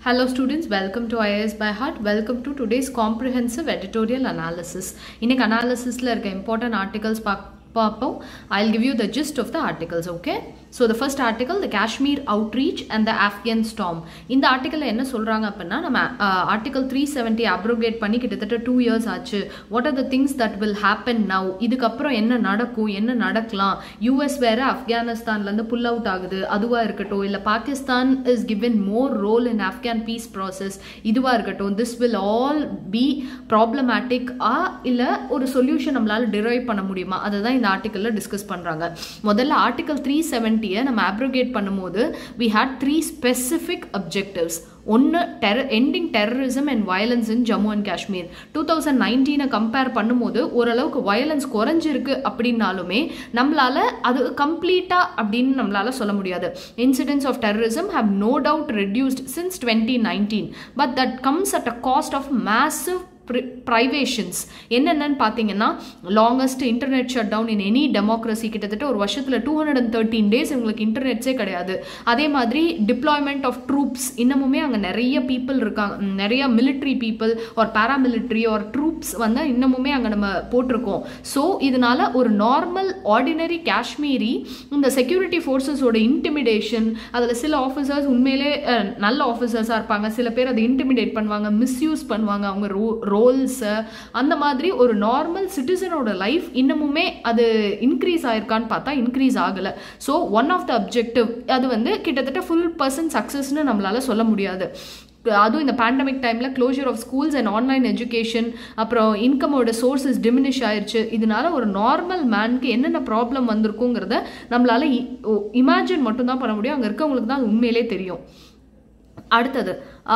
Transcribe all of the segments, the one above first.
Hello students, welcome to IAS by Heart. Welcome to today's comprehensive editorial analysis. இன்னைக்கு அனாலிசிஸில் இருக்க important articles பார்ப்போம் I'll give you the gist of the articles, okay? So the first article, the Kashmir outreach and the Afghan storm. இந்த ஆர்டிக்கலில் என்ன சொல்கிறாங்க அப்படின்னா நம்ம article three seventy abrogate பண்ணி கிட்டத்தட்ட டூ இயர்ஸ் ஆச்சு what are the things that will happen now இதுக்கப்புறம் என்ன நடக்கும் என்ன நடக்கலாம் யூஎஸ் வேற ஆப்கானிஸ்தான்லேருந்து புல் அவுட் ஆகுது அதுவாக இருக்கட்டும் இல்லை Pakistan is given more role in Afghan peace process இதுவாக இருக்கட்டும் this will all be problematic ஆ இல்லை ஒரு சொல்யூஷன் நம்மளால் டிரைவ் பண்ண முடியுமா அதை தான் இந்த ஆர்டிக்கலில் டிஸ்கஸ் பண்ணுறாங்க முதல்ல ஆர்டிக்கல் த்ரீ செவன்ட்டியை நம்ம அப்ரோகேட் பண்ணும்போது we had three specific objectives ஒன்று டெர ending terrorism and violence in Jammu and Kashmir two thousand நைன்டீனை கம்பேர் பண்ணும்போது ஓரளவுக்கு வயலன்ஸ் குறைஞ்சிருக்கு அப்படின்னாலுமே நம்மளால அது கம்ப்ளீட்டாக அப்படின்னு நம்மளால சொல்ல முடியாது incidents of terrorism have no doubt reduced since twenty nineteen but that comes at a cost of massive privations என்னென்னு பார்த்தீங்கன்னா longest internet shut down in any democracy கிட்டத்தட்ட ஒரு வருஷத்தில் two hundred and thirteen days இவங்களுக்கு இன்டர்நெட்ஸே கிடையாது அதே மாதிரி டிப்ளாய்மெண்ட் ஆஃப் ட்ரூப்ஸ் இன்னமுமே அங்கே நிறைய பீப்புள் இருக்காங்க நிறைய மிலிட்ரி பீப்புள் ஒரு பேராமிலிட்ரி ஒரு ட்ரூப்ஸ் வந்து இன்னமுமே அங்கே நம்ம போட்டிருக்கோம் ஸோ இதனால ஒரு நார்மல் ஆர்டினரி காஷ்மீரி இந்த செக்யூரிட்டி ஃபோர்ஸஸோட இன்டிமிடேஷன் அதில் சில ஆஃபீஸர்ஸ் உண்மையிலே நல்ல ஆஃபீஸர்ஸாக இருப்பாங்க சில பேர் அதை இன்டிமிடேட் பண்ணுவாங்க மிஸ்யூஸ் பண்ணுவாங்க அவங்க ரோ ரோல்ஸு அந்த மாதிரி ஒரு நார்மல் சிட்டிசனோட லைஃப் இன்னமுமே அது இன்க்ரீஸ் ஆயிருக்கான்னு பார்த்தா இன்க்ரீஸ் ஆகலை so one of the objective அது வந்து கிட்டத்தட்ட ஃபுல் பர்சன்ட் சக்ஸஸ்னு நம்மளால சொல்ல முடியாது அதுவும் இந்த பேண்டமிக் டைமில் closure of schools and online education அப்புறம் இன்கமோட சோர்ஸஸ் டிமினிஷ் ஆயிடுச்சு இதனால ஒரு நார்மல் மேனுக்கு என்னென்ன ப்ராப்ளம் வந்திருக்குங்கிறத நம்மளால இமேஜின் மட்டும்தான் பண்ண முடியும் அங்கே இருக்கவங்களுக்கு தான் அது உண்மையிலே தெரியும் அடுத்தது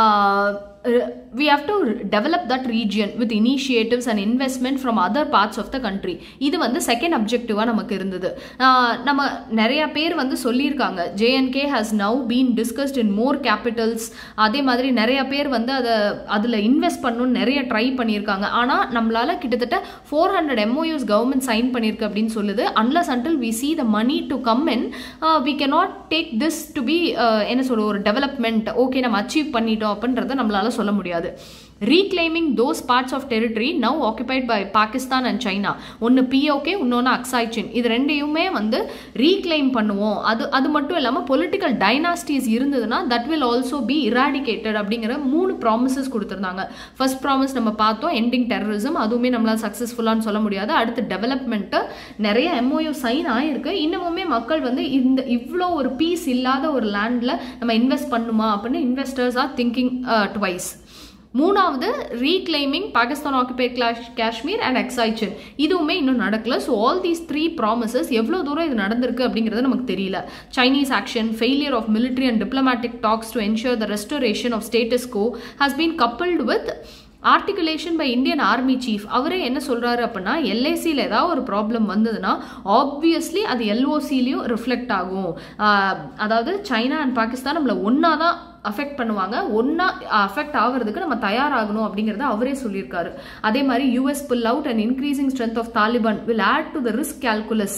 we have to develop that region with initiatives and investment from other parts of the country இது வந்து செகண்ட் அப்ஜெக்டிவாக நமக்கு இருந்தது நம்ம நிறைய பேர் வந்து சொல்லியிருக்காங்க JNK has now been discussed in more capitals அதே மாதிரி நிறைய பேர் வந்து அதை அதில் இன்வெஸ்ட் பண்ணணும்னு நிறைய ட்ரை பண்ணியிருக்காங்க ஆனால் நம்மளால் கிட்டத்தட்ட four hundred MoUs government sign பண்ணியிருக்கு அப்படின்னு சொல்லுது unless until we see the money to come in we cannot take this to be என்ன சொல்ற ஒரு டெவலப்மெண்ட் ஓகே நம்ம அச்சீவ் பண்ணிட்டோம் அப்படின்றத நம்மளால சொல்ல முடியாது reclaiming those parts of territory now occupied by Pakistan and China ஒன்று பிஓகே இன்னொன்று அக்ஸாய்ச்சின் இது ரெண்டையுமே வந்து ரீக்ளைம் பண்ணுவோம் அது அது மட்டும் இல்லாமல் பொலிட்டிக்கல் டைனாஸ்டிஸ் இருந்ததுன்னா that will also be eradicated அப்படிங்கிற மூணு ப்ராமிசஸ் கொடுத்துருந்தாங்க ஃபர்ஸ்ட் ப்ராமிஸ் நம்ம பார்த்தோம் எண்டிங் டெரரிசம் அதுவுமே நம்மளால் சக்ஸஸ்ஃபுல்லான்னு சொல்ல முடியாது அடுத்து டெவலப்மெண்ட்டு நிறைய எம்ஓயு சைன் ஆயிருக்கு இன்னமுமே மக்கள் வந்து இந்த இவ்வளோ ஒரு பீஸ் இல்லாத ஒரு லேண்டில் நம்ம இன்வெஸ்ட் பண்ணுமா அப்படின்னு இன்வெஸ்டர்ஸ் ஆர் திங்கிங் ட்வைஸ் மூணாவது reclaiming Pakistan occupied clash Kashmir and Aksai Chin இதுவுமே இன்னும் நடக்கல so all these three promises எவ்வளோ தூரம் இது நடந்திருக்கு அப்படிங்கிறது நமக்கு தெரியல Chinese action failure of military and diplomatic talks to ensure the restoration of status quo has been coupled with articulation by Indian army chief அவரே என்ன சொல்கிறாரு அப்படின்னா எல்ஐசியில் ஏதாவது ஒரு ப்ராப்ளம் வந்ததுன்னா ஆப்வியஸ்லி அது எல்ஓசிலையும் ரிஃப்ளெக்ட் ஆகும் அதாவது சைனா அண்ட் பாகிஸ்தான் நம்மளை ஒன்றா தான் அஃபெக்ட் பண்ணுவாங்க ஒன்றா அஃபெக்ட் ஆகிறதுக்கு நம்ம தயாராகணும் அப்படிங்கிறத அவரே சொல்லியிருக்காரு அதே மாதிரி US pull out and increasing strength of Taliban will add to the risk calculus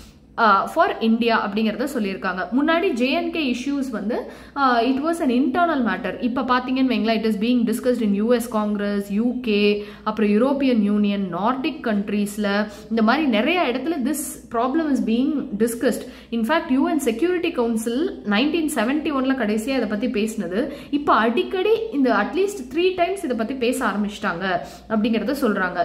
for India அப்படிங்கிறத சொல்லியிருக்காங்க முன்னாடி ஜேஎன்கே இஷ்யூஸ் வந்து it was an internal matter இப்போ பார்த்தீங்கன்னு வைங்களா it is being discussed in US Congress UK அப்புறம் European Union Nordic கண்ட்ரீஸில் இந்த மாதிரி நிறைய இடத்துல this problem is being discussed in fact UN security council nineteen seventy ஒன்ல கடைசியாக இதை பற்றி பேசினது இப்போ அடிக்கடி இந்த அட்லீஸ்ட் த்ரீ டைம்ஸ் இதை பற்றி பேச ஆரம்பிச்சிட்டாங்க அப்படிங்கிறத சொல்கிறாங்க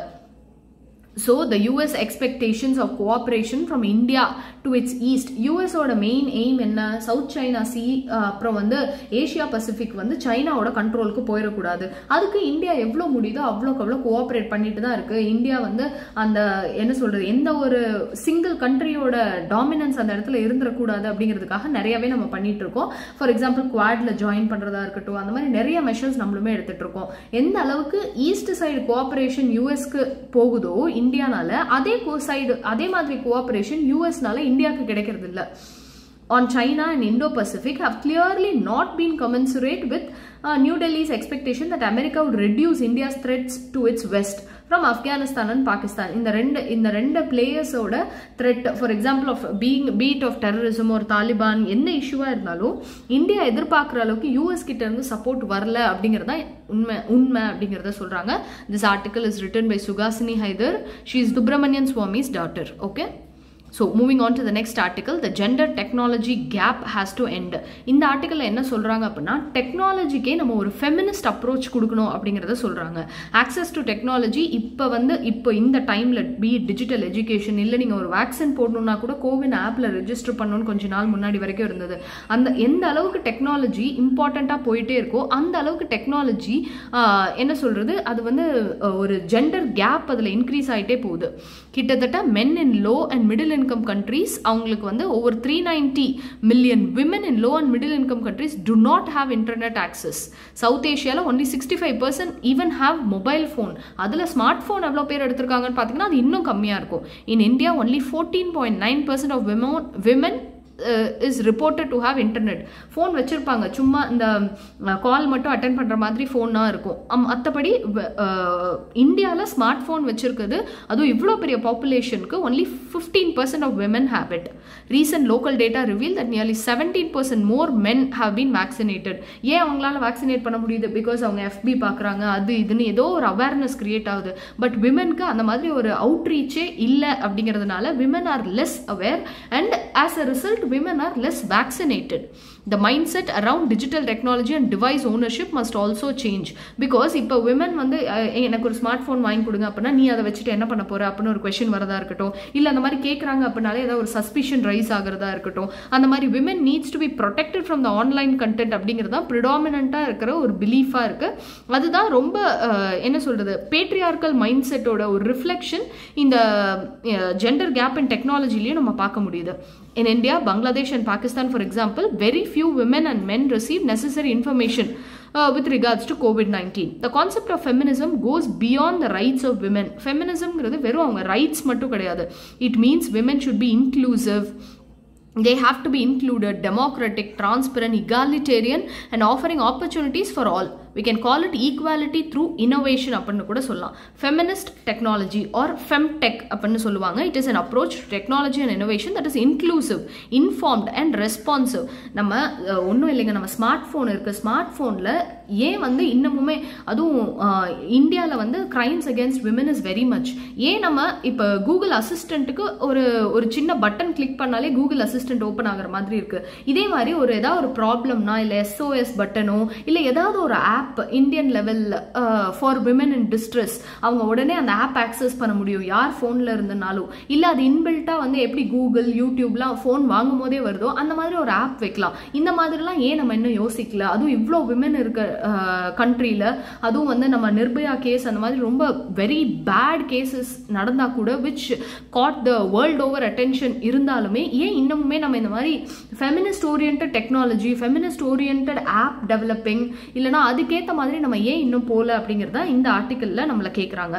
so the US expectations of cooperation from India to its east யூஎஸோட மெயின் எய்ம் என்ன சவுத் சைனா சி அப்புறம் வந்து ஏஷியா பசிபிக் வந்து சைனாவோட கண்ட்ரோலுக்கு போயிடக்கூடாது அதுக்கு இந்தியா எவ்வளோ முடியுதோ அவ்வளோக்கு அவ்வளோ கோஆப்ரேட் பண்ணிட்டு தான் இருக்கு இந்தியா வந்து அந்த என்ன சொல்றது எந்த ஒரு சிங்கிள் கண்ட்ரியோட டாமினன்ஸ் அந்த இடத்துல இருந்துடக்கூடாது அப்படிங்கிறதுக்காக நிறையவே நம்ம பண்ணிட்டு இருக்கோம் ஃபார் எக்ஸாம்பிள் குவாட்ல ஜாயின் பண்றதா இருக்கட்டும் அந்த மாதிரி நிறைய மெஷர்ஸ் நம்மளுமே எடுத்துட்டு இருக்கோம் எந்த அளவுக்கு ஈஸ்ட் சைடு கோஆப்ரேஷன் யூஎஸ்க்கு போகுதோ இந்தியானால அதே சைடு அதே மாதிரி கோஆபரேஷன் யூஎஸ்னால இந்தியாவுக்கு கிடைக்கிறது இல்லை on China and Indo-Pacific have clearly not been commensurate with uh, New Delhi's expectation that America would reduce India's threats to its west. From Afghanistan and Pakistan இந்த ரெண்டு இந்த ரெண்டு பிளேயர்ஸோட threat for example of being bed of terrorism ஒரு Taliban என்ன இஷ்யூவாக இருந்தாலும் India எதிர்பார்க்குற அளவுக்கு யூஎஸ் கிட்ட இருந்து சப்போர்ட் வரல அப்படிங்கிறதா உண்மை உண்மை அப்படிங்கிறத சொல்கிறாங்க this article is written by Suhasini Haidar she is Subramanian Swamy's daughter okay so moving on to the next article the gender technology gap has to end இந்த ஆர்டிக்கலில் என்ன சொல்கிறாங்க அப்படின்னா டெக்னாலஜிக்கே நம்ம ஒரு ஃபெமினிஸ்ட் அப்ரோச் கொடுக்கணும் அப்படிங்கிறத சொல்கிறாங்க ஆக்சஸ் டு டெக்னாலஜி இப்போ வந்து இப்போ இந்த டைமில் பி டிஜிட்டல் எஜுகேஷன் இல்லை நீங்கள் ஒரு வேக்சின் போடணுன்னா கூட கோவின் ஆப்பில் ரெஜிஸ்டர் பண்ணணும்னு கொஞ்ச நாள் முன்னாடி வரைக்கும் இருந்தது அந்த எந்த அளவுக்கு டெக்னாலஜி இம்பார்ட்டண்ட்டாக போயிட்டே இருக்கோ அந்த அளவுக்கு டெக்னாலஜி என்ன சொல்கிறது அது வந்து ஒரு ஜெண்டர் கேப் அதில் இன்க்ரீஸ் ஆகிட்டே போகுது கிட்டத்தட்ட men in low and middle income countries அவங்களுக்கு வந்து over three ninety million women in low and middle income countries to not have internet access south ஏஷியாவில் only sixty five percent even have mobile phone அதில் smart phone எவ்வளோ பேர் எடுத்திருக்காங்கன்னு பார்த்தீங்கன்னா அது இன்னும் கம்மியாக இருக்கும் in India only fourteen point nine percent of women women is reported to have internet phone வச்சுருப்பாங்க சும்மா இந்த கால் மட்டும் அட்டன் பண்ணுற மாதிரி ஃபோனாக இருக்கும் மற்றபடி இந்தியாவில் ஸ்மார்ட் ஃபோன் வச்சுருக்குது அதுவும் இவ்வளோ பெரிய பாப்புலேஷனுக்கு only fifteen percent of women have it recent local data reveal that nearly seventeen percent more men have been vaccinated ஏன் அவங்களால வேக்சினேட் பண்ண முடியுது பிகாஸ் அவங்க எஃபி பார்க்குறாங்க அது இதுன்னு ஏதோ ஒரு அவேர்னஸ் கிரியேட் ஆகுது பட் விமனுக்கு அந்த மாதிரி ஒரு அவுட்ரீச்சே இல்லை அப்படிங்கிறதுனால women are less aware and as a result women are less vaccinated. The mindset around digital technology and device ownership must also change. Because இப்போ விமன் வந்து எனக்கு ஒரு ஸ்மார்ட் ஃபோன் வாங்கி கொடுங்க அப்படின்னா நீ அதை வச்சுட்டு என்ன பண்ண போற அப்படின்னு ஒரு கொஷின் வரதா இருக்கட்டும் இல்லை அந்த மாதிரி கேட்குறாங்க அப்படின்னாலே ஏதாவது ஒரு சஸ்பிஷன் ரைஸ் ஆகிறதா இருக்கட்டும் அந்த மாதிரி women needs to be protected from the online content அப்படிங்கிறது தான் ப்ரிடாமினண்ட்டாக இருக்கிற ஒரு பிலீஃபாக இருக்கு அதுதான் ரொம்ப என்ன சொல்றது பேட்ரியார்கல் மைண்ட் செட்டோட ஒரு ரிஃப்ளெக்ஷன் இந்த ஜெண்டர் கேப் இன் டெக்னாலஜிலையும் நம்ம பார்க்க முடியுது In India, Bangladesh, and Pakistan, for example, very few women and men receive necessary information uh, with regards to COVID 19. The concept of feminism goes beyond the rights of women. Feminism வெறும் அவங்க rights மட்டும் கிடையாது it means women should be inclusive they have to be included democratic transparent egalitarian and offering opportunities for all we can call it equality through innovation அப்படின்னு கூட சொல்லலாம் feminist technology or femtech அப்படின்னு சொல்லுவாங்க it is an approach to technology and innovation that is inclusive informed and responsive நம்ம ஒன்றும் இல்லைங்க நம்ம smart phone இருக்கு ஸ்மார்ட் ஃபோனில் ஏன் வந்து இன்னமுமே அதுவும் இந்தியாவில் வந்து crimes against women is very much ஏன் நம்ம இப்போ கூகுள் அசிஸ்டண்ட்டுக்கு ஒரு ஒரு சின்ன பட்டன் கிளிக் பண்ணாலே கூகுள் அசிஸ்டன்ட் ஓப்பன் ஆகிற மாதிரி இருக்கு இதே மாதிரி ஒரு ஏதாவது ஒரு ப்ராப்ளம்னா இல்லை எஸ்ஓஎஸ் பட்டனோ இல்லை ஏதாவது ஒரு app Indian level for women in distress அவங்க உடனே அந்த ஆப் ஆக்சஸ் பண்ண முடியும் யார் ஃபோனில் இருந்தனாலும் இல்லை அது இன்பில்ட்டாக வந்து எப்படி கூகுள் யூடியூப்லாம் ஃபோன் வாங்கும் போதே வருதோ அந்த மாதிரி ஒரு ஆப் வைக்கலாம் இந்த மாதிரிலாம் ஏன் நம்ம இன்னும் யோசிக்கல அதுவும் இவ்வளோ விமன் இருக்க கண்ட்ரியில் அதுவும் வந்து நம்ம நிர்பயா கேஸ் அந்த மாதிரி ரொம்ப வெரி பேட் கேசஸ் நடந்தால் கூட which got the world over attention இருந்தாலுமே ஏன் இன்னமுமே நம்ம இந்த மாதிரி feminist orient technology feminist orient app developing இல்லைனா அதுக்கேற்ற மாதிரி நம்ம ஏன் இன்னும் போகல அப்படிங்கிறத இந்த ஆர்டிக்கலில் நம்மளை கேட்குறாங்க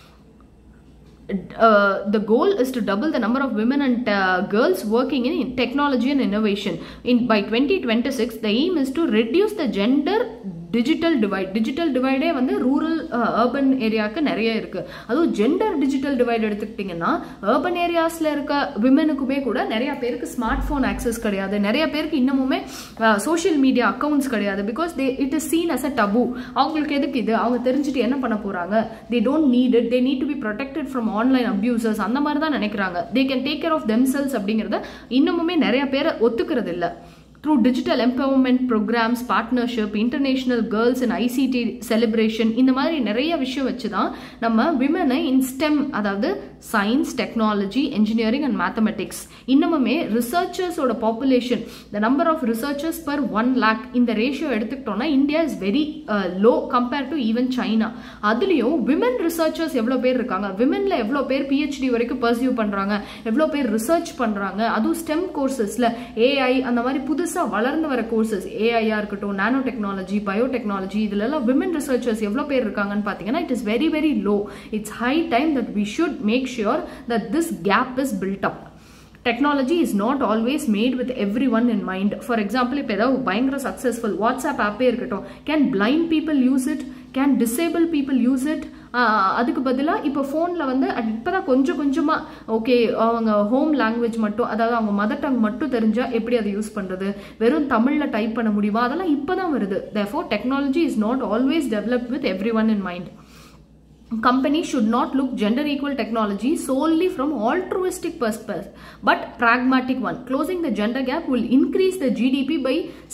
Uh, the goal is to double the number of women and uh, girls working in technology and innovation. In by 2026, the aim is to reduce the gender digital divide digital டிவைடே வந்து ரூரல் அர்பன் ஏரியாவுக்கு நிறைய இருக்கு அதுவும் gender digital divide எடுத்துக்கிட்டிங்கன்னா urban ஏரியாஸில் இருக்க விமனுக்குமே கூட நிறைய பேருக்கு ஸ்மார்ட் ஃபோன் ஆக்சஸ் கிடையாது நிறைய பேருக்கு இன்னமுமே சோஷியல் மீடியா அக்கௌண்ட்ஸ் கிடையாது because they it is seen as a taboo அவங்களுக்கு எதுக்கு இது அவங்க தெரிஞ்சுட்டு என்ன பண்ண போறாங்க they don't need it they need to be protected from online abusers அந்த மாதிரி தான் நினைக்கிறாங்க they can take care of themselves அப்படிங்கிறத இன்னமுமே நிறைய பேர் ஒத்துக்கிறது இல்லை through digital empowerment programs partnership international girls and ICT celebration இந்த மாதிரி நிறைய விஷயம் வச்சு தான் நம்ம விமனை இன் ஸ்டெம் அதாவது science technology engineering and mathematics இன்னமுமே ரிசர்ச்சர்ஸோட population the number of researchers per one lakh இந்த ரேஷியோ எடுத்துக்கிட்டோம்னா India is very low compare to even China அதுலேயும் விமன் ரிசர்ச்சர்ஸ் எவ்வளோ பேர் இருக்காங்க விமனில் எவ்வளோ பேர் பிஹெச்டி வரைக்கும் பர்சியூ பண்ணுறாங்க எவ்வளோ பேர் ரிசர்ச் பண்ணுறாங்க அதுவும் ஸ்டெம் கோர்சஸில் ஏஐ அந்த மாதிரி புதுசாக வளர்ந்து வர கோர்சஸ் ஏஐயா இருக்கட்டும் நானோ டெக்னாலஜி பயோடெக்னாலஜி இதுலலாம் விமன் ரிசர்ச்சர்ஸ் எவ்வளோ பேர் இருக்காங்கன்னு பார்த்தீங்கன்னா it is very very low it's high time that we should make sure that this gap is built up technology is not always made with everyone in mind for example இப்போ ஏதாவது பயங்கர successful WhatsApp ஆப்பே இருக்கட்டும் can blind people use it can disable people use it அதுக்கு பதிலாக இப்போ ஃபோனில் வந்து இப்போ தான் கொஞ்சம் கொஞ்சமாக ஓகே அவங்க ஹோம் லாங்குவேஜ் மட்டும் அதாவது அவங்க மதர் டங் மட்டும் தெரிஞ்சால் எப்படி அதை யூஸ் பண்ணுறது வெறும் தமிழில் டைப் பண்ண முடியுமா அதெல்லாம் இப்போ தான் வருது therefore technology is not always developed with everyone in mind companies should not look gender equal technology solely from altruistic perspective but pragmatic one closing the gender gap will increase the gdp by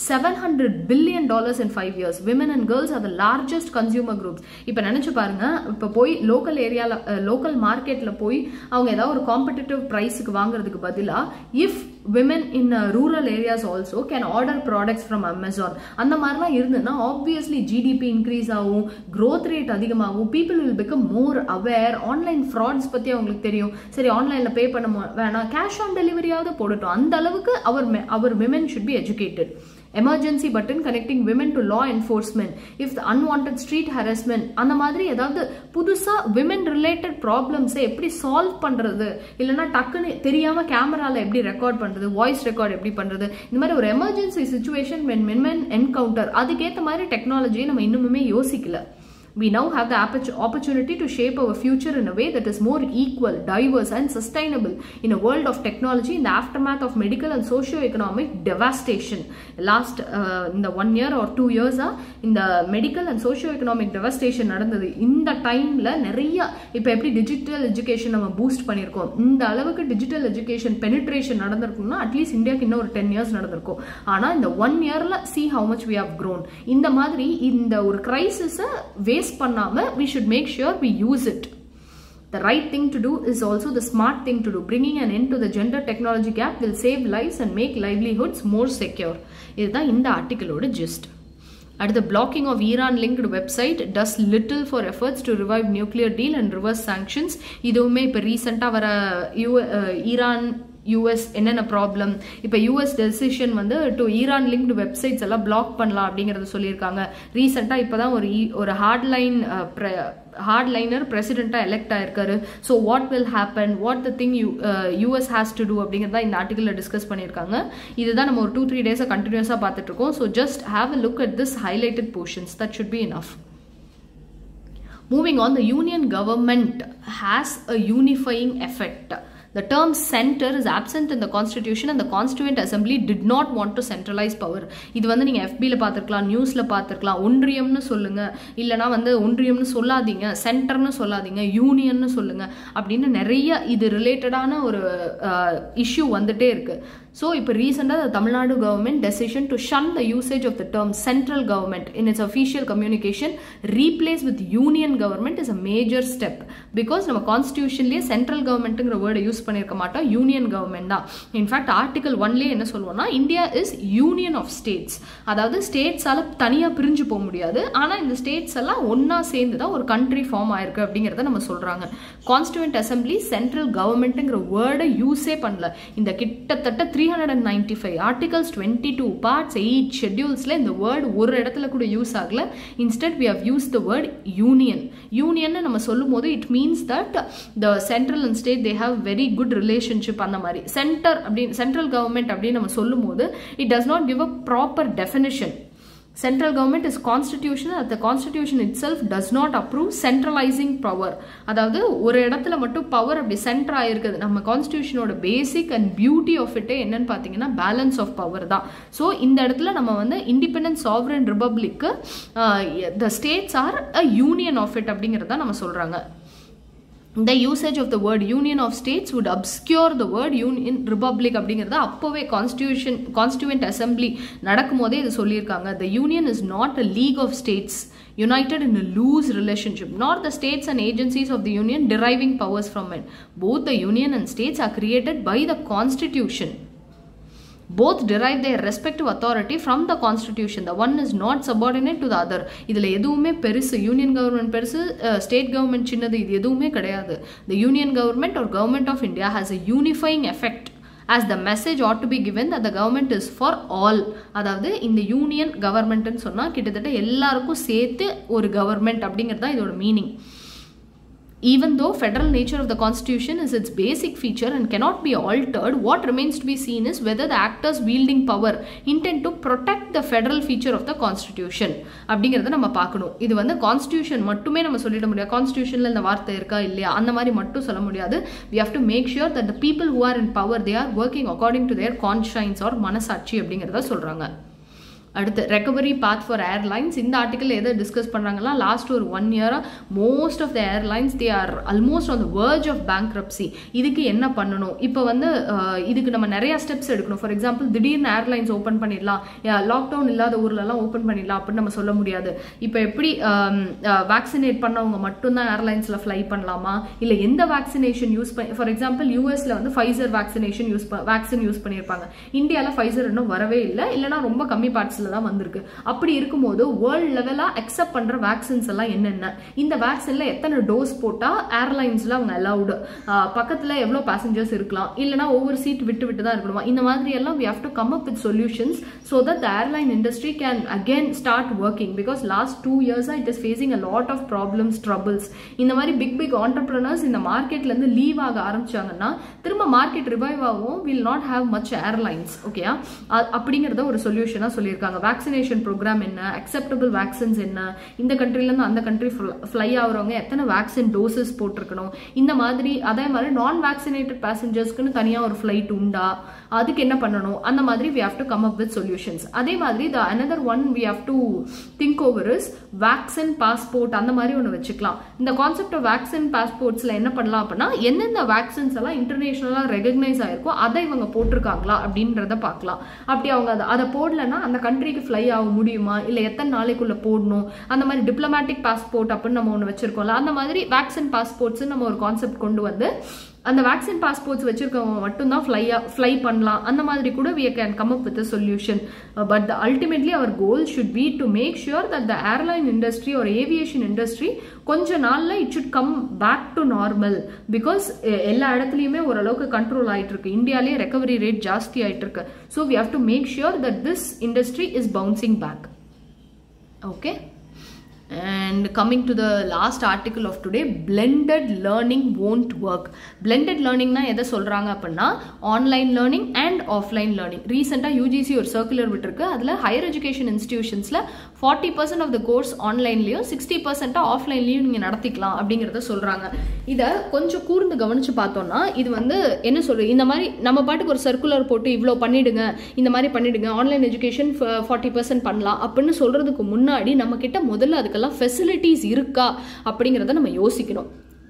700 billion dollars in 5 years women and girls are the largest consumer groups இப்போ நினைச்சு பாருங்க இப்போ போய் local ஏரியால local மார்க்கெட்ல போய் அவங்க ஏதாவது ஒரு காம்படிட்டிவ் ப்ரைஸுக்கு வாங்குறதுக்கு பதிலா if women in rural areas also can order products from Amazon அந்த மாதிரிலாம் இருந்ததுன்னா ஆப்வியஸ்லி ஜிடிபி இன்க்ரீஸ் ஆகும் க்ரோத் ரேட் அதிகமாகும் people will become more aware online frauds பற்றி அவங்களுக்கு தெரியும் சரி ஆன்லைனில் பே பண்ண வேணாம் கேஷ் ஆன் டெலிவரியாவது போடட்டும் அந்த அளவுக்கு அவர் அவர் women should be educated emergency button connecting women to law enforcement if the unwanted street harassment அந்த மாதிரி ஏதாவது புதுசாக விமன் ரிலேட்டட் ப்ராப்ளம்ஸை எப்படி சால்வ் பண்ணுறது இல்லைனா டக்குன்னு தெரியாமல் கேமராவில் எப்படி ரெக்கார்ட் பண்ணுறது வாய்ஸ் ரெக்கார்ட் எப்படி பண்ணுறது இந்த மாதிரி ஒரு emergency situation when women encounter அதுக்கேற்ற மாதிரி டெக்னாலஜியை நம்ம இன்னுமே யோசிக்கல We now have the opportunity to shape our future in a way that is more equal, diverse, and sustainable in a world of technology in the aftermath of medical and socio-economic devastation. Last uh, in the one year or two years, uh, in the medical and socio-economic devastation நடந்தது இந்த டைம்ல நிறைய இப்போ எப்படி digital education நம்ம boost பண்ணியிருக்கோம் இந்த அளவுக்கு டிஜிட்டல் எஜுகேஷன் பெனிட்ரேஷன் நடந்திருக்கும்னா அட்லீஸ்ட் இந்தியாவுக்கு இன்னும் ஒரு டென் இயர்ஸ் நடந்திருக்கும் ஆனால் இந்த ஒன் இயர்ல see how much we have grown இந்த மாதிரி இந்த ஒரு கிரைசிஸை வேஸ்ட் வேஸ்ட் பண்ணாம we should make sure we use it the right thing to do is also the smart thing to do bringing an end to the gender technology gap will save lives and make livelihoods more secure இதுதான் இந்த ஆர்டிக்கலோட gist அடுத்த blocking of Iran linked website does little for efforts to revive nuclear deal and reverse sanctions இதுவுமே இப்போ ரீசெண்டாக வர U Iran US என்னென்ன problem இப்போ யூஎஸ் டெசிஷன் வந்து டு ஈரான் லிங்க்டு வெப்சைட்ஸ் எல்லாம் பிளாக் பண்ணலாம் அப்படிங்கிறத சொல்லியிருக்காங்க ரீசெண்டாக இப்போ தான் ஒரு ஒரு ஹார்ட்லைன் ஹார்ட் லைனர் பிரசிடெண்ட்டாக எலெக்ட் ஆயிருக்காரு so what will happen what the thing U US has to do அப்படிங்கிறத இந்த ஆர்டிக்கலில் டிஸ்கஸ் பண்ணியிருக்காங்க இதுதான் நம்ம ஒரு டூ த்ரீ டேஸாக கண்டினியூஸாக பார்த்துட்டு இருக்கோம் so just have a look at this highlighted portions that should be enough Moving on, the union government has a unifying effect. The term center is absent in the constitution and the constituent assembly did not want to centralize power. இது வந்து நீங்கள் எஃபியில் பார்த்துருக்கலாம் நியூஸில் பார்த்துருக்கலாம் ஒன்றியம்னு சொல்லுங்க இல்லைனா வந்து ஒன்றியம்னு சொல்லாதீங்க சென்டர்னு சொல்லாதீங்க யூனியன்னு சொல்லுங்க அப்படின்னு நிறைய இது ரிலேட்டடான ஒரு இஷ்யூ வந்துட்டே இருக்கு ஸோ இப்போ ரீசெண்டாக Tamil Nadu government decision to shun the usage of the term central government in its official communication replace with union government is a major step because நம்ம கான்ஸ்டியூஷன்லேயே சென்ட்ரல் கவர்மெண்ட்டுங்கிற வேர்டை யூஸ் பண்ணியிருக்க மாட்டோம் யூனியன் கவர்மெண்ட் தான் இன்ஃபேக்ட் ஆர்டிகல் ஒன்லேயே என்ன சொல்லுவோம்னா India is union of states அதாவது ஸ்டேட்ஸால் தனியாக பிரிஞ்சு போக முடியாது ஆனால் இந்த ஸ்டேட்ஸ் எல்லாம் ஒன்றா சேர்ந்து தான் ஒரு கண்ட்ரி ஃபார்ம் ஆயிருக்கு அப்படிங்கிறத நம்ம சொல்கிறாங்க கான்ஸ்டியூண்ட் அசம்பிளி சென்ட்ரல் கவர்மெண்ட்டுங்கிற வேர்டை யூஸே பண்ணல இந்த கிட்டத்தட்ட three hundred and ninety five articles twenty two parts eight ஷெட்யூல்ஸில் இந்த வேர்டு ஒரு இடத்துல கூட யூஸ் ஆகல instead we have use the word union union நம்ம சொல்லும் போது it means that the central and state they have very good relationship அந்த மாதிரி சென்டர் அப்படின்னு சென்ட்ரல் கவர்மெண்ட் அப்படின்னு நம்ம சொல்லும் போது it does not give a proper definition central government is constitutional that the constitution itself does not approve centralizing power அதாவது ஒரு இடத்துல மட்டும் பவர் அப்படி சென்டர் ஆயிருக்குது நம்ம கான்ஸ்டியூஷனோட பேசிக் அண்ட் பியூட்டி ஆஃப் இட்டே என்னன்னு பார்த்தீங்கன்னா பேலன்ஸ் ஆஃப் பவர் தான் ஸோ இந்த இடத்துல நம்ம வந்து independent sovereign republic the states are a union of it அப்படிங்கிறத நம்ம சொல்கிறாங்க the usage of the word union of states would obscure the word union republic அப்படிங்கிறத அப்போவே கான்ஸ்டியூஷன் கான்ஸ்டியூவன்ட் அசம்பிளி நடக்கும் போதே இது சொல்லியிருக்காங்க the union is not a league of states united in a loose relationship nor the states and agencies of the union deriving powers from it both the union and states are created by the constitution both derive their respective authority from the constitution the one is not subordinate to the other இதில் எதுவுமே பெருசு union government பெருசு state government சின்னது இது எதுவுமே கிடையாது the union government or government of india has a unifying effect as the message ought to be given that the government is for all அதாவது இந்த யூனியன் கவர்மெண்ட்னு சொன்னால் கிட்டத்தட்ட எல்லாருக்கும் சேர்த்து ஒரு கவர்மெண்ட் அப்படிங்கிறது தான் இதோட meaning Even though federal nature of the constitution is its basic feature and cannot be altered, what remains to be seen is whether the actors wielding power intend to protect the federal feature of the constitution அப்படிங்கிறத நம்ம பார்க்கணும் இது வந்து constitution மட்டுமே நம்ம சொல்லிட முடியாது கான்ஸ்டியூஷனில் இந்த வார்த்தை இருக்கா இல்லையா அந்த மாதிரி மட்டும் சொல்ல முடியாது we have to make sure that the people who are in power they are working according to their conscience or மனசாட்சி அப்படிங்கிறத சொல்கிறாங்க அடுத்து ரெக்கவரி பாத் ஃபார் ஏர்லைன்ஸ் இந்த ஆர்டிக்கல் எதை டிஸ்கஸ் பண்ணுறாங்கன்னா லாஸ்ட் ஒரு ஒன் இயராக most of the airlines they are almost on the verge of bankruptcy இதுக்கு என்ன பண்ணணும் இப்போ வந்து அஹ், இதுக்கு நம்ம நிறைய ஸ்டெப்ஸ் எடுக்கணும் ஃபார் எக்ஸாம்பிள் திடீர்னு ஏர்லைன்ஸ் ஓப்பன் பண்ணிடலாம் லாக்டவுன் இல்லாத ஊர்லலாம் ஓப்பன் பண்ணிடலாம் அப்படின்னு நம்ம சொல்ல முடியாது இப்போ எப்படி வேக்சினேட் பண்ணவங்க மட்டும்தான் ஏர்லைன்ஸில் ஃப்ளை பண்ணலாமா இல்லை எந்த வேக்சினேஷன் யூஸ் பண்ணி ஃபார் எக்ஸாம்பிள் யூஎஸ்ல வந்து Pfizer vaccination use vaccine use பண்ணியிருப்பாங்க இந்தியாவில் ஃபைசர் இன்னும் வரவே இல்லை இல்லைனா ரொம்ப கம்மி பார்ட்ஸில் தான் வந்திருக்கு அப்படி இருக்கும்போது வேர்ல்ட் லெவலாக அக்செப்ட் பண்ணுற வேக்சின்ஸ் எல்லாம் என்னென்ன இந்த வேக்சினில் எத்தனை டோஸ் போட்டால் ஏர்லைன்ஸில் அவங்க அலௌடு பக்கத்தில் எவ்வளோ பேசஞ்சர்ஸ் இருக்கலாம் இல்லைனா ஒவ்வொரு சீட் விட்டு விட்டு தான் இருக்கணுமா இந்த மாதிரி எல்லாம் we have to come up with solutions so that the airline industry can again start working because last two years it is facing a lot of problems troubles இந்த மாதிரி பிக் பிக் entrepreneurs இந்த மார்க்கெட்ல இருந்து leave ஆக ஆரம்பிச்சாங்கன்னா திரும்ப market revive ஆகும் will not have much airlines ஓகேயா அப்படிங்கிறத ஒரு சொல்யூஷனாக சொல்லியிருக்காங்க வேக்சினேஷன் ப்ரோக்ராம் என்ன அக்செப்டபிள் வேக்சின்ஸ் என்ன இந்த கண்ட்ரிலேருந்து அந்த கண்ட்ரி ஃப்ளை ஆகுறவங்க எத்தனை வேக்சின் டோசஸ் போட்டிருக்கணும் இந்த மாதிரி அதே மாதிரி நான் வேக்சினேட்டட் பேசஞ்சர்ஸ்க்குன்னு தனியாக ஒரு ஃப்ளைட் உண்டா அதுக்கு என்ன பண்ணணும் அந்த மாதிரி we have to come up with solutions அதே மாதிரி the another one we have to think over is vaccine passport அந்த மாதிரி ஒன்று வச்சுக்கலாம் இந்த கான்செப்ட் ஆஃப் வேக்சின் பாஸ்போர்ட்ஸில் என்ன பண்ணலாம் அப்படின்னா எந்தெந்த வேக்சின்ஸ் எல்லாம் இன்டர்நேஷனலாக ரெகக்னைஸ் ஆயிருக்கோ அதை இவங்க போட்டிருக்காங்களா அப்படின்றத பார்க்கலாம் அப்படி அவங்க அதை அதை போடலைன்னா அந்த கண்ட்ரிக்கு ஃப்ளை ஆக முடியுமா இல்லை எத்தனை நாளைக்குள்ள போடணும் அந்த மாதிரி டிப்ளமேட்டிக் பாஸ்போர்ட் அப்படின்னு நம்ம ஒன்று வச்சிருக்கோம்ல அந்த மாதிரி வேக்சின் பாஸ்போர்ட்ஸ் நம்ம ஒரு கான்செப்ட் கொண்டு வந்து அந்த வேக்சின் பாஸ்போர்ட்ஸ் வச்சிருக்கவங்க மட்டும்தான் ஃப்ளை ஃப்ளை பண்ணலாம் அந்த மாதிரி கூட we can come up with a solution Uh, but the ultimately our goal should be to make sure that the airline industry or aviation industry கொஞ்ச நாள்ல it should come back to normal because eh, எல்லா இடத்துலையுமே ஓரளவுக்கு control ஆயிட்டு இருக்கு இந்தியாலேயே recovery rate ஜாஸ்தி ஆயிட்டு இருக்கு so we have to make sure that this industry is bouncing back okay and coming to the last article of today blended learning won't work blended learning னா எதை சொல்றாங்க அப்படின்னா online learning and offline learning ரீசெண்டாக UGC ஒரு circular விட்டுருக்கு அதில் higher education இன்ஸ்டிடியூஷன்ஸில் forty percent of the course ஆன்லைன்லேயும் சிக்ஸ்டி பர்சன்ட்டாக ஆஃப்லைன்லேயும் நீங்கள் நடத்திக்கலாம் அப்படிங்கிறத சொல்கிறாங்க இதை கொஞ்சம் கூர்ந்து கவனிச்சு பார்த்தோம்னா இது வந்து என்ன சொல்றது இந்த மாதிரி நம்ம பாட்டுக்கு ஒரு சர்க்குலர் போட்டு இவ்வளோ பண்ணிடுங்க இந்த மாதிரி பண்ணிடுங்க ஆன்லைன் எஜுகேஷன் ஃபார்ட்டி பர்சன்ட் பண்ணலாம் அப்படின்னு சொல்றதுக்கு முன்னாடி நம்ம கிட்ட முதல்ல அதுக்கெல்லாம் ஃபெசிலிட்டிஸ் இருக்கா அப்படிங்கிறத நம்ம யோசிக்கணும்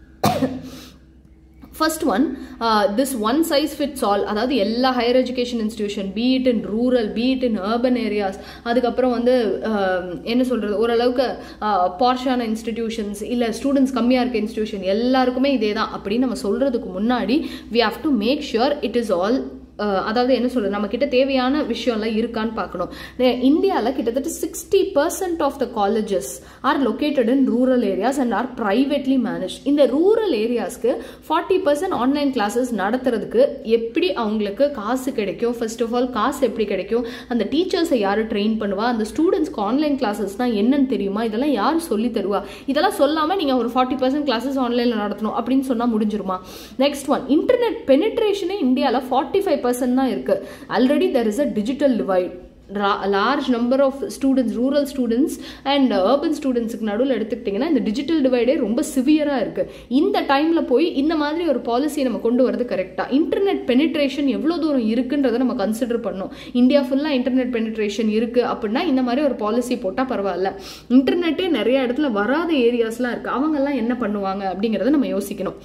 first one this one size fits all அதாவது எல்லா higher education institution be it in rural be it in urban areas அதுக்கப்புறம் வந்து uh, என்ன சொல்கிறது ஓரளவுக்கு பார்ஷான இன்ஸ்டிடியூஷன்ஸ் இல்லை ஸ்டூடெண்ட்ஸ் கம்மியாக இருக்க இன்ஸ்டிடியூஷன் எல்லாருக்குமே இதே தான் அப்படின்னு நம்ம சொல்கிறதுக்கு முன்னாடி we have to make sure it is all ah அதாவது என்ன சொல்றது நம்ம கிட்ட தேவையான விஷயம்லாம் இருக்கான்னு பார்க்கணும் இந்தியாவில் கிட்டத்தட்ட sixty percent of the colleges are located in rural areas and are privately manage இந்த ரூரல் ஏரியாஸ்க்கு ஃபார்ட்டி பர்சன்ட் ஆன்லைன் கிளாஸஸ் நடத்துறதுக்கு எப்படி அவங்களுக்கு காசு கிடைக்கும் ஃபர்ஸ்ட் ஆஃப் ஆல் காசு எப்படி கிடைக்கும் அந்த டீச்சர்ஸை யார் ட்ரெயின் பண்ணுவா அந்த ஸ்டூடெண்ட்ஸ்க்கு ஆன்லைன் கிளாஸஸ்னால் என்னன்னு தெரியுமா இதெல்லாம் யார் சொல்லி தருவா இதெல்லாம் சொல்லாமல் நீங்கள் ஒரு ஃபார்ட்டி பர்சன்ட் கிளாஸஸ் ஆன்லைனில் நடத்தணும் அப்படின்னு சொன்னால் முடிஞ்சிருமா நெக்ஸ்ட் ஒன் இன்டர்நெட் பெனிட்ரேஷனே இந்தியாவில் ஃபார்ட்டி ஃபைவ் பர்சன்ட் தான் இருக்குது already there is a digital divide large number of students rural students and urban ஸ்டூடெண்ட்ஸுக்கு நடுவில் எடுத்துக்கிட்டிங்கன்னா இந்த டிஜிட்டல் டிவைடே ரொம்ப சிவியராக இருக்குது இந்த டைமில் போய் இந்த மாதிரி ஒரு பாலிசியை நம்ம கொண்டு வரது கரெக்டாக இன்டர்நெட் பெனிட்ரேஷன் எவ்வளோ தூரம் இருக்குன்றதை நம்ம கன்சிடர் பண்ணோம் இந்தியா ஃபுல்லாக இன்டர்நெட் பெனிட்ரேஷன் இருக்குது அப்படின்னா இந்த மாதிரி ஒரு பாலிசி போட்டால் பரவாயில்ல இன்டர்நெட்டே நிறைய இடத்துல வராத ஏரியாஸ்லாம் இருக்குது அவங்கெல்லாம் என்ன பண்ணுவாங்க அப்படிங்கிறத நம்ம யோசிக்கணும்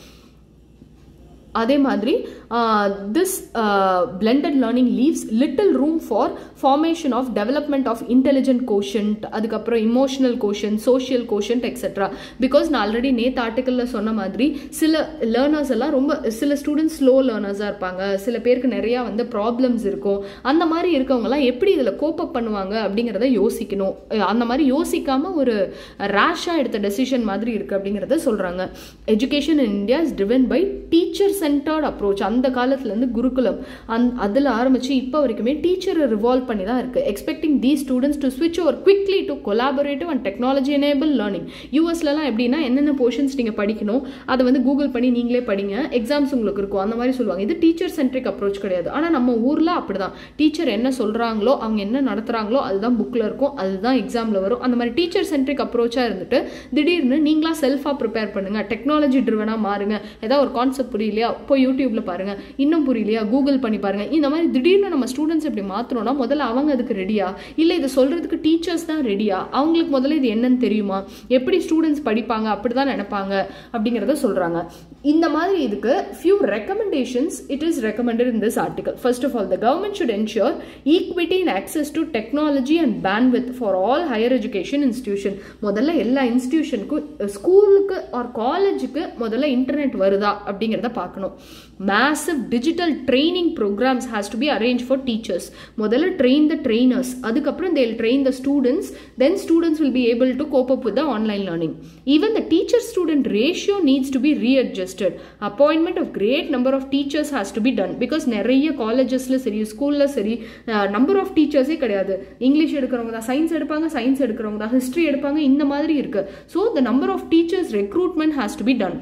அதே மாதிரி this blended learning leaves little room for formation of development of intelligent quotient அதுக்கப்புறம் emotional quotient social quotient etcetera because நான் ஆல்ரெடி நேற்று ஆர்டிக்கலில் சொன்ன மாதிரி சில லேர்னர்ஸ் எல்லாம் ரொம்ப சில ஸ்டூடெண்ட்ஸ் ஸ்லோ லேர்னர்ஸாக இருப்பாங்க சில பேருக்கு நிறையா வந்து ப்ராப்ளம்ஸ் இருக்கும் அந்த மாதிரி இருக்கவங்கலாம் எப்படி இதில் கோப்பப் பண்ணுவாங்க அப்படிங்கிறத யோசிக்கணும் அஹ் அந்த மாதிரி யோசிக்காமல் ஒரு ரேஷாக எடுத்த டெசிஷன் மாதிரி இருக்குது அப்படிங்கிறத சொல்கிறாங்க education in India is driven by teacher centred approach அந்த காலத்துலேருந்து குருகுலம் அந் அதில் ஆரம்பித்து இப்போ வரைக்குமே டீச்சரை ரிவால்வ் பண்ணி தான் இருக்குது எக்ஸ்பெக்டிங் தி ஸ்டூடெண்ட்ஸ் டு ஸ்விட்ச் over quickly to collaborative and technology enable learning யூஎஸ்லலாம் எப்படின்னா என்னென்ன போர்ஷன்ஸ் நீங்கள் படிக்கணும் அதை வந்து கூகுள் பண்ணி நீங்களே படிங்க எக்ஸாம்ஸ் உங்களுக்கு இருக்கும் அந்த மாதிரி சொல்லுவாங்க இது டீச்சர் சென்ட்ரிக் அப்ரோச் கிடையாது ஆனால் நம்ம ஊரில் அப்படி தான் டீச்சர் என்ன சொல்கிறாங்களோ அவங்க என்ன நடத்துகிறாங்களோ அதுதான் புக்கில் இருக்கும் அதுதான் எக்ஸாமில் வரும் அந்த மாதிரி டீச்சர் சென்ட்ரிக் அப்ரோச்சாக இருந்துட்டு திடீர்னு நீங்களா செல்ஃபாக ப்ரிப்பேர் பண்ணுங்கள் டெக்னாலஜி ட்ரிவனாக மாறுங்க ஏதாவது ஒரு கான்செப்ட் புரியலையா போய் யூடியூப்பில் பாருங்கள் இன்னும் புரியலையா கூகுள் பண்ணி பாருங்கள் இந்த மாதிரி திடீர்னு நம்ம ஸ்டூடெண்ட்ஸ் இப்படி மாற்றணும்னா முதல்ல அவங்க அதுக்கு ரெடியா இல்லை இதை சொல்கிறதுக்கு டீச்சர்ஸ் தான் ரெடியா அவங்களுக்கு முதல்ல இது என்னன்னு தெரியுமா எப்படி ஸ்டூடெண்ட்ஸ் படிப்பாங்க அப்படி தான் நினைப்பாங்க அப்படிங்கிறத சொல்கிறாங்க இந்த மாதிரி இதுக்கு few recommendations it is recommended in this article first of all the government should ensure equity in access to technology and bandwidth for all higher education institution முதல்ல எல்லா இன்ஸ்டியூஷனுக்கும் ஸ்கூலுக்கு ஆர் காலேஜுக்கு முதல்ல இன்டர்நெட் வருதா அப்படிங்கிறத பார்க்கணும் massive digital training programs has to be arrange for teachers முதல்ல train the trainers அதுக்கப்புறம் they'll train the students then students will be able to cope up with the online learning even the teacher student ratio needs to be readjusted appointment of great number of teachers has to be done because நிறைய காலேஜஸில் சரி ஸ்கூலில் சரி number of டீச்சர்ஸே கிடையாது English எடுக்கிறவங்க தான் science எடுப்பாங்க science எடுக்கிறவங்க தான் ஹிஸ்ட்ரி எடுப்பாங்க இந்த மாதிரி இருக்கு so the number of teachers recruitment has to be done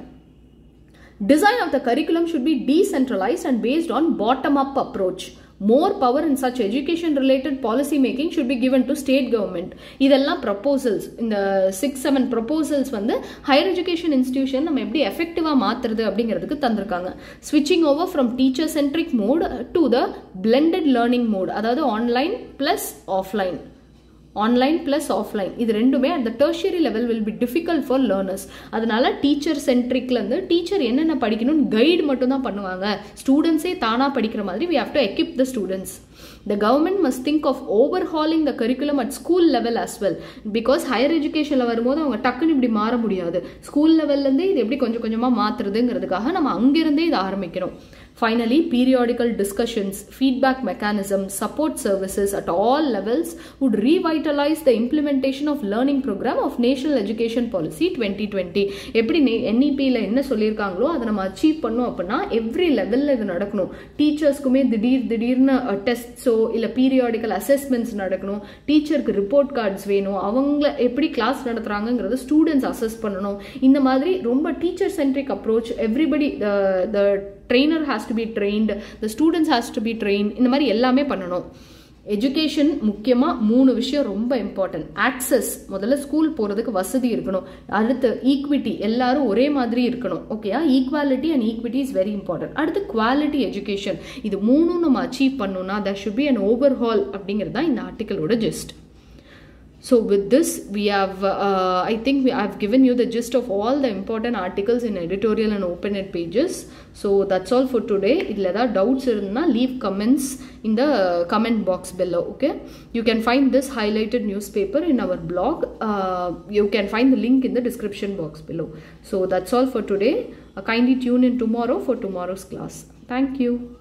Design of the curriculum should be decentralized and based on bottom up approach. More power in such education related policy making should be given to state government. இதெல்லாம் proposals இந்த six seven proposals வந்து higher education institution நம்ம எப்படி எஃபெக்டிவாக மாற்றுறது அப்படிங்கிறதுக்கு தந்திருக்காங்க ஸ்விட்சிங் over from teacher centric mode to the blended learning mode அதாவது online plus offline online plus offline இது ரெண்டுமே அந்த tertiary level will be difficult for learners அதனால டீச்சர் சென்ட்ரிக்லேருந்து டீச்சர் என்னென்ன படிக்கணும்னு கைடு மட்டும் தான் பண்ணுவாங்க ஸ்டூடெண்ட்ஸே தானாக படிக்கிற மாதிரி we have to equip the students the government must think of overhauling the curriculum at school level as well because higher educationல வரும்போது அவங்க டக்குன்னு இப்படி மாற முடியாது ஸ்கூல் லெவல்லேருந்தே இது எப்படி கொஞ்சம் கொஞ்சமாக மாற்றுறதுங்கிறதுக்காக நம்ம அங்கிருந்தே இதை ஆரம்பிக்கணும் Finally, periodical discussions, feedback mechanisms, support services at all levels would revitalize the implementation of learning program of National Education Policy 2020. எப்படி என்இபியில் என்ன சொல்லியிருக்காங்களோ அதை நம்ம அச்சீவ் பண்ணோம் அப்படின்னா எவ்ரி லெவலில் இது நடக்கணும் டீச்சர்ஸ்க்குமே திடீர் திடீர்னு டெஸ்ட்ஸோ இல்லை பீரியாடிக்கல் அசஸ்மெண்ட்ஸ் நடக்கணும் டீச்சருக்கு ரிப்போர்ட் கார்ட்ஸ் வேணும் அவங்கள எப்படி கிளாஸ் நடத்துகிறாங்கங்கிறத ஸ்டூடெண்ட்ஸ் அசஸ் பண்ணணும் இந்த மாதிரி ரொம்ப teacher centric approach everybody the trainer has to be trained the students has to be train இந்த மாதிரி எல்லாமே பண்ணணும் எஜுகேஷன் முக்கியமாக மூணு விஷயம் ரொம்ப இம்பார்ட்டன்ட் ஆக்சஸ் முதல்ல ஸ்கூல் போகிறதுக்கு வசதி இருக்கணும் அடுத்து ஈக்விட்டி எல்லாரும் ஒரே மாதிரி இருக்கணும் ஓகேயா equality and equity is very important அடுத்து குவாலிட்டி எஜுகேஷன் இது மூணும் நம்ம அச்சீவ் பண்ணணும்னா that should be an overhaul அப்படிங்கிறது தான் இந்த ஆர்டிக்கலோட just So with this, we have, uh, I think we, I've given you the gist of all the important articles in editorial and open-ed pages. So that's all for today. If there doubts, leave comments in the comment box below. Okay, you can find this highlighted newspaper in our blog. Uh, you can find the link in the description box below. So that's all for today. Uh, kindly tune in tomorrow for tomorrow's class. Thank you.